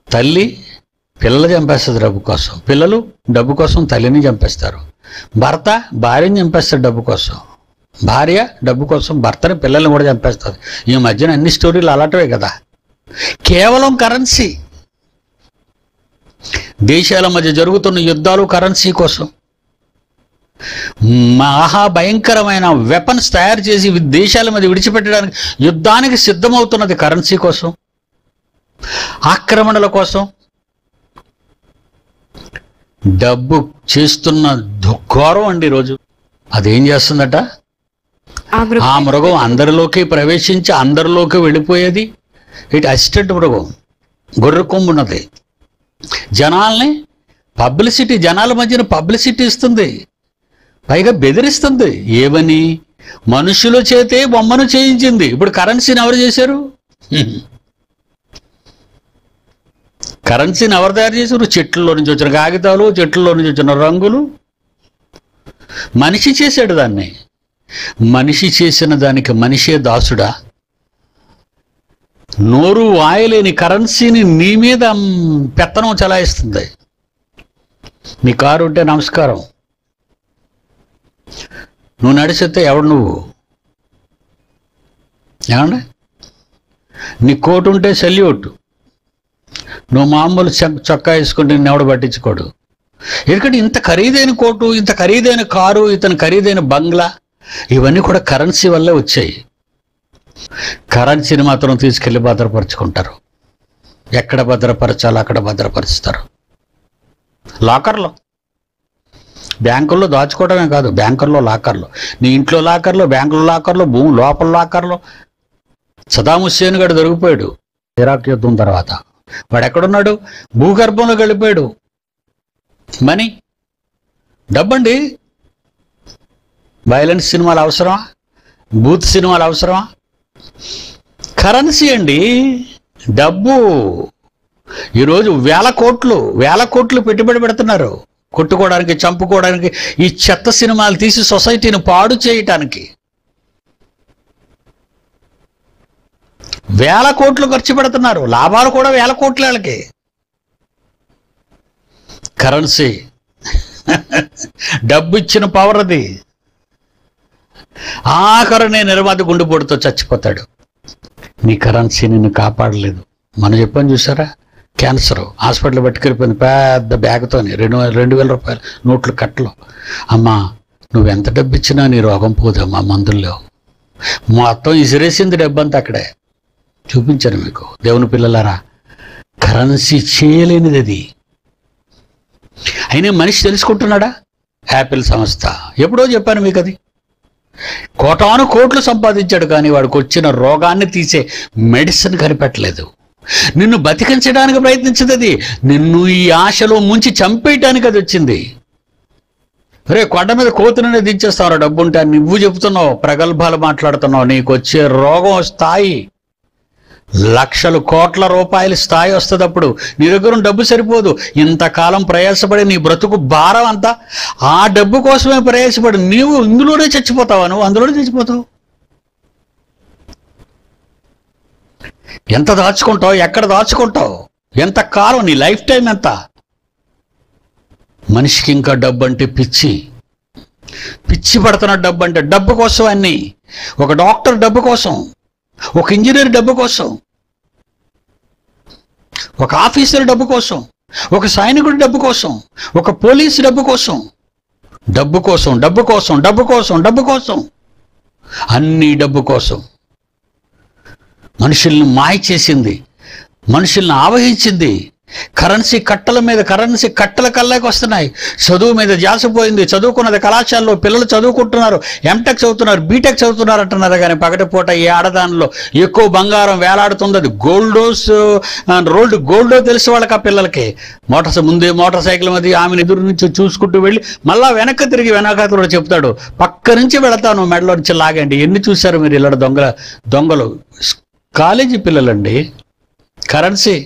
తల్లి పిల్లలు చంపేస్తుంది డబ్బు కోసం పిల్లలు డబ్బు కోసం తల్లిని చంపేస్తారు భర్త భార్యని చంపేస్తాడు డబ్బు కోసం భార్య డబ్బు కోసం భర్తని పిల్లల్ని కూడా చంపేస్తుంది ఈ మధ్యన అన్ని స్టోరీలు అలాంటివే కదా కేవలం కరెన్సీ దేశాల మధ్య జరుగుతున్న యుద్ధాలు కరెన్సీ కోసం మహా భయంకరమైన వెపన్స్ తయారు చేసి వి- దేశాల మధ్య విడిచిపెట్టడానికి యుద్ధానికి సిద్ధమవుతున్నది కరెన్సీ కోసం ఆక్రమణల కోసం డబ్బు చేస్తున్న ఘోరం అండి ఈరోజు అదేం చేస్తుందట ఆ మృగ ఆ మృగం అందరిలోకి ప్రవేశించి అందరిలోకి వెళ్ళిపోయేది ఇటు అసిస్టెంట్ మృగం గొర్రె కొమ్మున్నది జనాల్ని పబ్లిసిటీ జనాల మధ్యన పబ్లిసిటీ ఇస్తుంది పైగా బెదిరిస్తుంది ఏమని మనుషుల చేతే బొమ్మను చేయించింది ఇప్పుడు కరెన్సీని ఎవరు చేశారు కరెన్సీని ఎవరు తయారు చేశారు చెట్లలో నుంచి వచ్చిన కాగితాలు చెట్లలో నుంచి వచ్చిన రంగులు మనిషి చేశాడు దాన్ని మనిషి చేసిన దానికి మనిషే దాసుడా నోరు వాయలేని కరెన్సీని నీ మీద మ్, పెత్తనం చలాయిస్తుంది నీ కారు ఉంటే నమస్కారం నువ్వు నడిచితే ఎవడు నువ్వు ఏమండి నీ కోటు ఉంటే సెల్యూట్ నువ్వు మామూలు చ- చొక్కా వేసుకుంటే నిన్నెవడు పట్టించుకోడు ఎందుకంటే ఇంత ఖరీదైన కోటు ఇంత ఖరీదైన కారు ఇతని ఖరీదైన బంగ్లా ఇవన్నీ కూడా కరెన్సీ వల్లే వచ్చాయి కరెన్సీని మాత్రం తీసుకెళ్ళి భద్రపరుచుకుంటారు ఎక్కడ భద్రపరచాలో అక్కడ భద్రపరుస్తారు లాకర్లో బ్యాంకుల్లో దాచుకోవడమే కాదు బ్యాంకుల్లో లాకర్లు నీ ఇంట్లో లాకర్లో బ్యాంకులో లాకర్లో భూమి లోపల లాకర్లో సదాం హుస్సేన్ గడు దొరికిపోయాడు ఇరాక్ యుద్ధం తర్వాత వాడు ఎక్కడున్నాడు భూగర్భంలోకి వెళ్ళిపోయాడు మనీ డబ్బండి వైలెన్స్ సినిమాలు అవసరమా బూత్ సినిమాలు అవసరమా కరెన్సీ అండి డబ్బు ఈరోజు వేల కోట్లు వేల కోట్లు పెట్టుబడి పెడుతున్నారు కొట్టుకోవడానికి చంపుకోవడానికి ఈ చెత్త సినిమాలు తీసి సొసైటీని పాడు చేయటానికి వేల కోట్లు ఖర్చు పెడుతున్నారు లాభాలు కూడా వేల కోట్ల వాళ్ళకి కరెన్సీ డబ్బు ఇచ్చిన పవర్ అది ఆఖరునే నిర్మాత గుండెపోటుతో చచ్చిపోతాడు నీ కరెన్సీ నిన్ను కాపాడలేదు మనం చెప్పాను చూసారా క్యాన్సర్ హాస్పిటల్ పట్టుకెళ్ళిపోయింది పెద్ద బ్యాగ్తోని రెండు వేల రెండు వేల రూపాయలు నోట్లు కట్టలు అమ్మా నువ్వు ఎంత డబ్బు ఇచ్చినా నీ రోగం పోదమ్మా మందుల్లో మొత్తం ఇసిరేసింది డబ్బంతా అక్కడే చూపించాను మీకు దేవుని పిల్లలారా కరెన్సీ చేయలేనిది అది అయినా మనిషి తెలుసుకుంటున్నాడా యాపిల్ సంస్థ ఎప్పుడో చెప్పాను మీకు అది కోటాను కోట్లు సంపాదించాడు కానీ వాడికి వచ్చిన రోగాన్ని తీసే మెడిసిన్ కనిపెట్టలేదు నిన్ను బతికించడానికి ప్రయత్నించింది అది నిన్ను ఈ ఆశలో ముంచి చంపేయటానికి అది వచ్చింది రే కొండ మీద కోతుననే దించేస్తావు డబ్బు ఉంటే అని నువ్వు చెబుతున్నావు ప్రగల్భాలు మాట్లాడుతున్నావు నీకు వచ్చే రోగం స్థాయి లక్షలు కోట్ల రూపాయల స్థాయి వస్తుంది అప్పుడు నీ దగ్గర ఉన్న డబ్బు సరిపోదు ఇంతకాలం ప్రయాసపడి నీ బ్రతుకు భారం అంతా ఆ డబ్బు కోసమే ప్రయాసపడి నీవు ఇందులోనే చచ్చిపోతావా నువ్వు అందులోనే చచ్చిపోతావు ఎంత దాచుకుంటావు ఎక్కడ దాచుకుంటావు ఎంత కాలం నీ లైఫ్ టైం ఎంత మనిషికి ఇంకా డబ్బు అంటే పిచ్చి పిచ్చి పడుతున్న డబ్బు అంటే డబ్బు కోసం అన్ని ఒక డాక్టర్ డబ్బు కోసం ఒక ఇంజనీర్ డబ్బు కోసం ఒక ఆఫీసర్ డబ్బు కోసం ఒక సైనికుడి డబ్బు కోసం ఒక పోలీసు డబ్బు కోసం డబ్బు కోసం డబ్బు కోసం డబ్బు కోసం డబ్బు కోసం అన్ని డబ్బు కోసం మనుషుల్ని మాయ చేసింది మనుషుల్ని ఆవహించింది కరెన్సీ కట్టల మీద కరెన్సీ కట్టల కల్లాకి వస్తున్నాయి చదువు మీద జాసిపోయింది చదువుకున్నది కళాశాలలో పిల్లలు చదువుకుంటున్నారు ఎంటెక్ చదువుతున్నారు బీటెక్ చదువుతున్నారు అంటున్నారు కానీ పగటిపూట ఈ ఆడదానిలో ఎక్కువ బంగారం వేలాడుతుంది అది గోల్డోస్ రోల్డ్ గోల్డో తెలిసి వాళ్ళకి ఆ పిల్లలకి మోటార్ సై- ముందే మోటార్ సైకిల్ మీద ఆమెను ఎదురు నుంచి చూసుకుంటూ వెళ్ళి మళ్ళా వెనక్కి తిరిగి వెనకాతలు చెప్తాడు పక్క నుంచి వెళతాను మెడలో నుంచి లాగండి ఎన్ని చూశారు మీరు ఇళ్ళ దొంగ దొంగలు కాలేజీ పిల్లలండి కరెన్సీ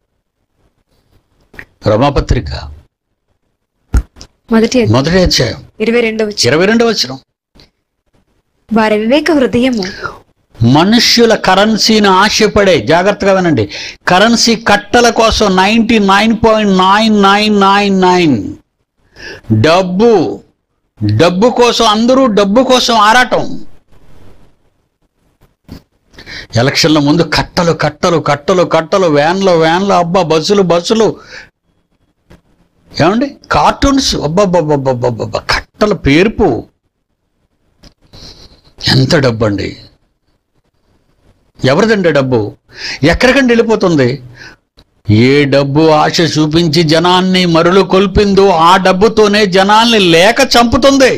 రమాపత్రిక మొదటి అధ్యాయం, మొదటి అధ్యాయం ఇరవై రెండవ వచనం. ఇరవై రెండు వచ్చిన వారి వివేక హృదయము మనుష్యుల కరెన్సీని ఆశపడే జాగ్రత్తగా వినండి కరెన్సీ కట్టల కోసం ninety nine point nine nine nine nine డబ్బు డబ్బు కోసం అందరూ డబ్బు కోసం ఆరాటం ఎలక్షన్ల ముందు కట్టలు కట్టలు కట్టలు కట్టలు వ్యాన్లు వ్యాన్లు అబ్బా బస్సులు బస్సులు ఏమండి కార్టూన్స్ అబ్బబ్బబ్బబ్బబ్బబ్బ కట్టల పేర్పు ఎంత డబ్బు అండి ఎవరిదండి డబ్బు ఎక్కడికండి వెళ్ళిపోతుంది ఏ డబ్బు ఆశ చూపించి జనాన్ని మరులు కొల్పిందో ఆ డబ్బుతోనే జనాల్ని లేక చంపుతుంది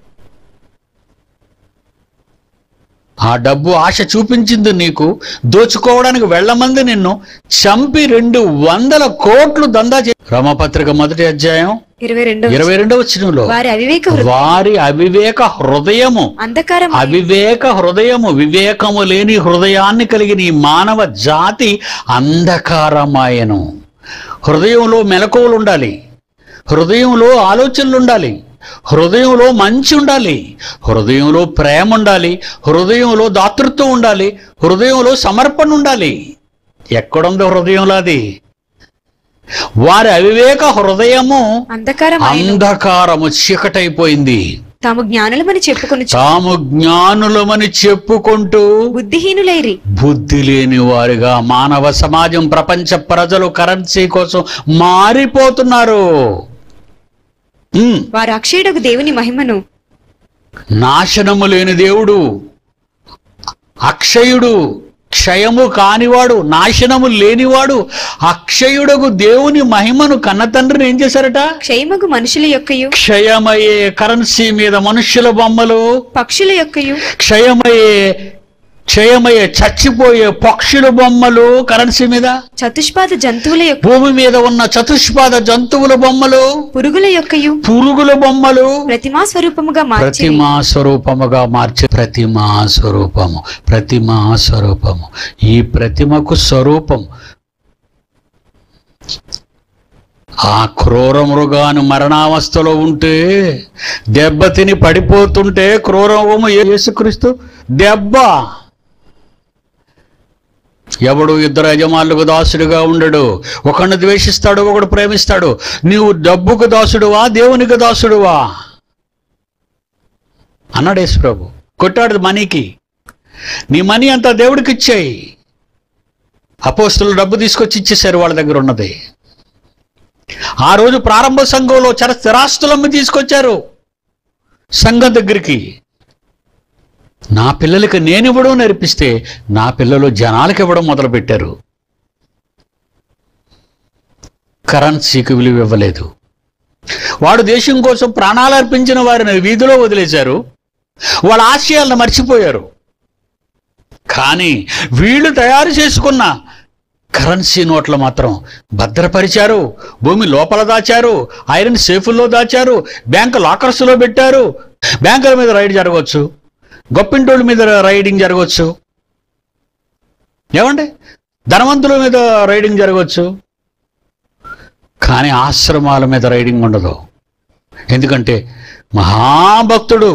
ఆ డబ్బు ఆశ చూపించింది నీకు దోచుకోవడానికి వెళ్ళమంది నిన్ను చంపి రెండు వందల కోట్లు దందా చే రమపత్రిక మొదటి అధ్యాయం ఇరవై రెండవ ఇరవై రెండవ వచనంలో వారి అవివేక హృదయం వారి అవివేక హృదయము అంధకారం అవివేక హృదయము వివేకము లేని హృదయాన్ని కలిగిన ఈ మానవ జాతి అంధకారమాయను హృదయంలో మెలకువలు ఉండాలి హృదయంలో ఆలోచనలు ఉండాలి హృదయంలో మంచి ఉండాలి హృదయంలో ప్రేమ ఉండాలి హృదయంలో దాతృత్వం ఉండాలి హృదయంలో సమర్పణ ఉండాలి ఎక్కడుందో హృదయంలో అది వారి అవివేక హృదయము అంధకారం అంధకారము చీకటైపోయింది తాము జ్ఞానులమని చెప్పుకొని తాము జ్ఞానులమని చెప్పుకుంటూ బుద్ధిహీనులైరి బుద్ధి లేని వారిగా మానవ సమాజం ప్రపంచ ప్రజలు కరెన్సీ కోసం మారిపోతున్నారు ఉమ్, వారు అక్షయుడకు దేవుని మహిమను నాశనము లేని దేవుడు అక్షయుడు క్షయము కానివాడు నాశనము లేనివాడు అక్షయుడకు దేవుని మహిమను కన్న తండ్రిని ఏం చేశారట క్షయమగు మనుషుల యొక్కయు క్షయమయ్యే కరెన్సీ మీద మనుష్యుల బొమ్మలు పక్షుల యొక్కయు క్షయమయ్యే క్షయమయ్యే చచ్చిపోయే పక్షుల బొమ్మలు కరెన్సీ మీద చతుష్పాద జంతువుల యొక్క భూమి మీద ఉన్న చతుష్పాద జంతువుల బొమ్మలు పురుగుల యొక్కయు పురుగుల బొమ్మలు ప్రతిమా స్వరూపముగా మార్చి ప్రతిమా స్వరూపముగా మార్చి ప్రతిమా స్వరూపము ప్రతిమా స్వరూపము ఈ ప్రతిమకు స్వరూపం ఆ క్రూర మృగాను మరణావస్థలో ఉంటే దెబ్బ తిని పడిపోతుంటే క్రూరము యేసుక్రీస్తు దెబ్బ ఎవడు ఇద్దరు యజమానులకు దాసుడుగా ఉండడు ఒకడిని ద్వేషిస్తాడు ఒకడు ప్రేమిస్తాడు నీవు డబ్బుకు దాసుడువా దేవునికి దాసుడువా అన్నాడు యేసు ప్రభు కొట్టాడు మనీకి నీ మనీ అంతా దేవుడికి ఇచ్చేయి అపోస్తులు డబ్బు తీసుకొచ్చి ఇచ్చేశారు వాళ్ళ దగ్గర ఉన్నది ఆ రోజు ప్రారంభ సంఘంలో చర స్థిరాస్తులమ్మి తీసుకొచ్చారు సంఘం దగ్గరికి నా పిల్లలకి నేను ఇవ్వడం నేర్పిస్తే నా పిల్లలు జనాలకు ఇవ్వడం మొదలుపెట్టారు కరెన్సీకి విలువ ఇవ్వలేదు వాడు దేశం కోసం ప్రాణాలు అర్పించిన వారిని వీధిలో వదిలేశారు వాళ్ళ ఆశయాలను మర్చిపోయారు కానీ వీళ్ళు తయారు చేసుకున్న కరెన్సీ నోట్లు మాత్రం భద్రపరిచారు భూమి లోపల దాచారు ఐరన్ సేఫుల్లో దాచారు బ్యాంకు లాకర్స్లో పెట్టారు బ్యాంకుల మీద రైడ్ జరగవచ్చు గొప్పింటోళ్ళ మీద రైడింగ్ జరగవచ్చు ఏమండి ధనవంతుల మీద రైడింగ్ జరగవచ్చు కానీ ఆశ్రమాల మీద రైడింగ్ ఉండదు ఎందుకంటే మహాభక్తుడు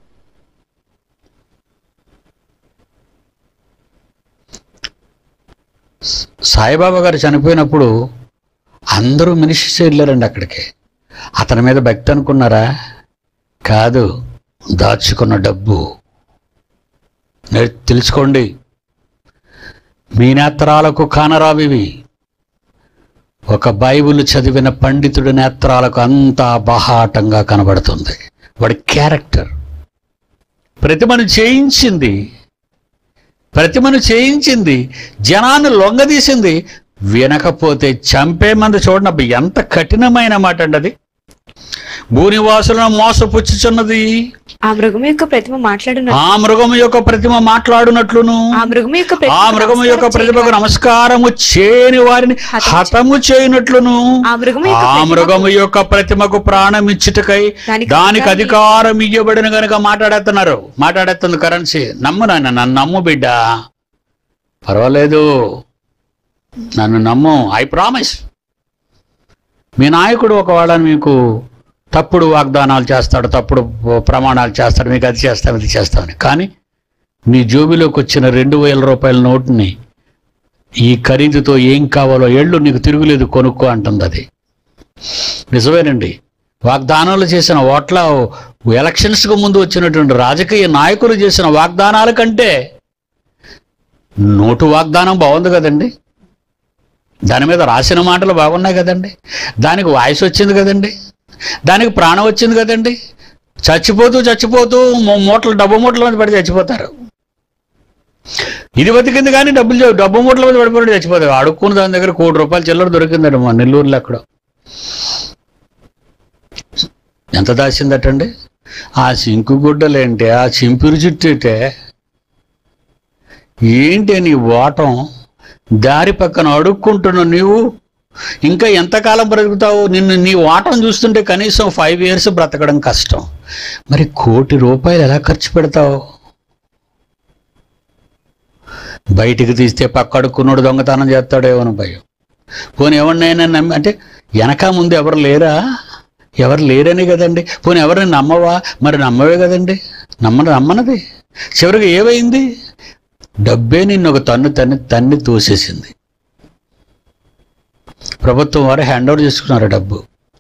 సాయిబాబా గారు చనిపోయినప్పుడు అందరూ మినిస్టర్స్ వెళ్ళారండి అక్కడికి అతని మీద భక్తి అనుకున్నారా కాదు దాచుకున్న డబ్బు నే- తెలుసుకోండి మీ నేత్రాలకు కానరావివి ఒక బైబిల్ చదివిన పండితుడి నేత్రాలకు అంతా బహాటంగా కనబడుతుంది వాడి క్యారెక్టర్ ప్రతిమను చేయించింది ప్రతిమను చేయించింది జనాన్ని లొంగదీసింది వినకపోతే చంపే మంది చూడండి అబ్బా ఎంత కఠినమైన మాట అండి అది భూనివాసులను మోసపుచ్చుచున్నది ఆ మృగము యొక్క ప్రతిమ మాట్లాడున ఆ మృగము యొక్క ప్రతిమ మాట్లాడునట్లును ఆ మృగము యొక్క ఆ మృగము యొక్క ప్రతిమకు నమస్కారము చేయని వారిని హతము చేయనట్లును ఆ మృగము యొక్క ఆ మృగము యొక్క ప్రతిమకు ప్రాణం ఇచ్చుటకై దానికి దానికి అధికారం ఇవ్వబడిన గనుక మాట్లాడేస్తున్నారు మాట్లాడేస్తుంది కరెన్సీ నమ్ము నాన్న నన్ను నమ్ము బిడ్డ పర్వాలేదు నన్ను నమ్ము ఐ ప్రామిస్ మీ నాయకుడు ఒకవేళ మీకు తప్పుడు వాగ్దానాలు చేస్తాడు తప్పుడు ప్రమాణాలు చేస్తాడు మీకు అది చేస్తాం ఇది చేస్తామని కానీ నీ జోబిలోకి వచ్చిన రెండు వేల రూపాయల నోటుని ఈ ఖరీదుతో ఏం కావాలో ఏళ్ళు నీకు తిరుగులేదు కొనుక్కో అంటుంది అది నిజమేనండి వాగ్దానాలు చేసిన ఓట్ల ఎలక్షన్స్కు ముందు వచ్చినటువంటి రాజకీయ నాయకులు చేసిన వాగ్దానాల కంటే నోటు వాగ్దానం బాగుంది కదండి దాని మీద రాసిన మాటలు బాగున్నాయి కదండి దానికి వాయిస్ వచ్చింది కదండి దానికి ప్రాణం వచ్చింది కదండి చచ్చిపోతూ చచ్చిపోతూ మూ- మూటలు డబ్బు మూటల మీద పడి చచ్చిపోతారు ఇది బతికింది కానీ డబ్బులు చే- డబ్బు మూటల మీద పడిపోయి చచ్చిపోతారు అడుక్కున్న దాని దగ్గర కోటి రూపాయలు చిల్లర దొరికిందండి మా నెల్లూరులో అక్కడ ఎంత దాచిందటండి ఆ సింకు గుడ్డలేంటి ఆ చింపిరి చుట్టేటే ఏంటి నీ ఓటం దారి పక్కన అడుక్కుంటున్న నీవు ఇంకా ఎంతకాలం బ్రతుకుతావు నిన్ను నీ ఓటం చూస్తుంటే కనీసం ఫైవ్ ఇయర్స్ బ్రతకడం కష్టం మరి కోటి రూపాయలు ఎలా ఖర్చు పెడతావు బయటికి తీస్తే పక్క అడుక్కున్నాడు దొంగతనం చేస్తాడేమో అని భయం పోనీ ఎవరినైనా నమ్మి అంటే వెనక ముందు ఎవరు లేరా ఎవరు లేరని కదండి పోనీ ఎవరిని నమ్మవా మరి నమ్మవే కదండి నమ్మ నమ్మనది చివరికి ఏమైంది డబ్బే నిన్ను ఒక తన్ను తన్ని తన్ని తోసేసింది ప్రభుత్వం వారు హ్యాండ్ ఓవర్ చేసుకున్నారు డబ్బు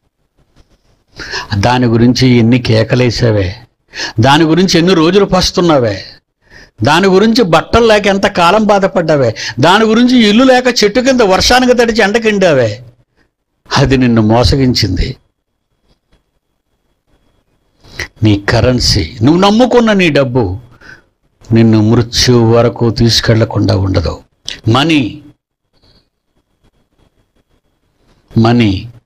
దాని గురించి ఎన్ని కేకలేసావే దాని గురించి ఎన్ని రోజులు పస్తున్నావే దాని గురించి బట్టలు లేక ఎంత కాలం బాధపడ్డావే దాని గురించి ఇల్లు లేక చెట్టు కింద వర్షానికి తడిచి ఎండకిండావే అది నిన్ను మోసగించింది నీ కరెన్సీ నువ్వు నమ్ముకున్న నీ డబ్బు నిన్ను మృత్యు వరకు తీసుకెళ్లకుండా ఉండదు మనీ మనీ